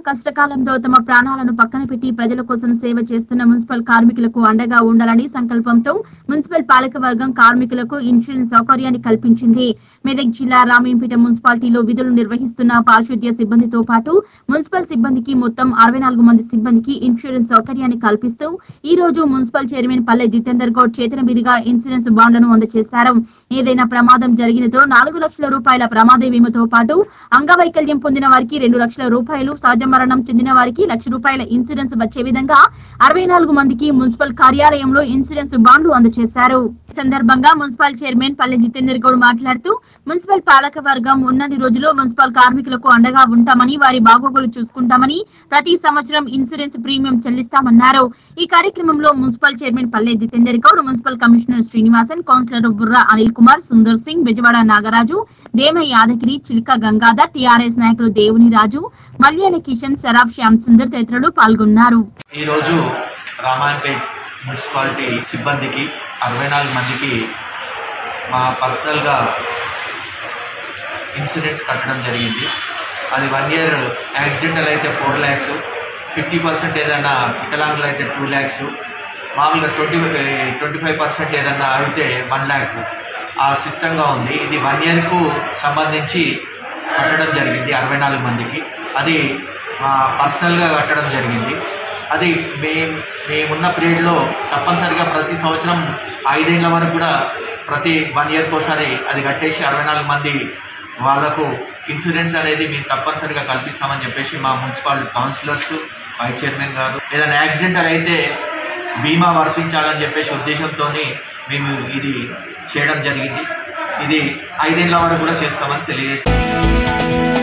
కష్టకాలంలో తమ ప్రాణాలను పక్కన పెట్టి ప్రజల కోసం సేవ చేస్తున్న మున్సిపల్ కార్మికులకు అండగా ఉండాలని సంకల్పంతో మున్సిపల్ పాలకవర్గం కార్మికులకు ఇన్సూరెన్స్ సౌకర్యాన్ని కల్పించింది మెదక్ జిల్లా రామేంపేట మున్సిపాలిటీలో విధులు నిర్వహిస్తున్న పారిశుద్ధ్య సిబ్బందితో పాటు మున్సిపల్ సిబ్బందికి మొత్తం అరవై నాలుగు మంది సిబ్బందికి ఇన్సూరెన్స్ సౌకర్యాన్ని కల్పిస్తూ ఈ రోజు మున్సిపల్ చైర్మన్ పల్లె జితేందర్ గౌడ్ చేతుల మీదుగా ఇన్సూరెన్స్ బాండ్లను అందజేశారు ఏదైనా ప్రమాదం జరిగినతో నాలుగు లక్షల రూపాయల ప్రమాద బీమాతో పాటు అంగవైకల్యం పొందిన వారికి రెండు లక్షల రూపాయలు సహజ మరణం చెందిన వారికి లక్ష రూపాయల ఇన్సూరెన్స్ వచ్చే విధంగా అరవై నాలుగు మందికి మున్సిపల్ కార్యాలయంలో ఇన్సూరెన్స్ బాండ్లు అందజేశారు ఈ సందర్భంగా మున్సిపల్ చైర్మన్ పల్లె జితేందర్ గౌడ్ మాట్లాడుతూ మున్సిపల్ పాలక వర్గం ఉన్నన్ని రోజులు మున్సిపల్ కార్మికులకు అండగా ఉంటామని వారి బాగోగులు చూసుకుంటామని ప్రతి సంవత్సరం ఇన్సూరెన్స్ ప్రీమియం చెల్లిస్తామన్నారు ఈ కార్యక్రమంలో municipal chairman Palle Jitender Goud municipal commissioner Srinivasan councillor Burra Anil Kumar Sundar Singh Bezawada Nagaraju Dema Yadagiri Chilka Gangadhar TRS నాయకులు దేవుని రాజు మల్యాల కిషన్ సరాఫ్ శ్యామ్ సుందర్ తదితరులు పాల్గొన్నారు ఈరోజు రామాయణపేట్ మున్సిపాలిటీ సిబ్బందికి అరవై నాలుగు మందికి మా పర్సనల్గా ఇన్సూరెన్స్ కట్టడం జరిగింది అది వన్ ఇయర్ యాక్సిడెంటల్ అయితే ఫోర్ ల్యాక్స్ ఫిఫ్టీ పర్సెంట్ ఏదైనా వికలాంగులు అయితే టూ ల్యాక్స్ మామూలుగా ట్వంటీ ట్వంటీ ఫైవ్ పర్సెంట్ ఏదన్నా అయితే వన్ ల్యాక్ ఆ సిస్టంగా ఉంది ఇది వన్ ఇయర్కు సంబంధించి కట్టడం జరిగింది అరవై నాలుగు మందికి అది మా పర్సనల్గా కట్టడం జరిగింది అది మే మేమున్న పీరియడ్లో తప్పనిసరిగా ప్రతి సంవత్సరం ఐదేళ్ల వరకు కూడా ప్రతి వన్ ఇయర్కి ఒకసారి అది కట్టేసి అరవై నాలుగు మంది వాళ్ళకు ఇన్సూరెన్స్ అనేది మేము తప్పనిసరిగా కల్పిస్తామని చెప్పేసి మా మున్సిపల్ కౌన్సిలర్స్ వైస్ చైర్మన్ గారు ఏదైనా యాక్సిడెంటల్ అయితే బీమా వర్తించాలని చెప్పేసి ఉద్దేశంతో మేము ఇది చేయడం జరిగింది ఇది ఐదేళ్ల వరకు కూడా చేస్తామని తెలియజేస్తాం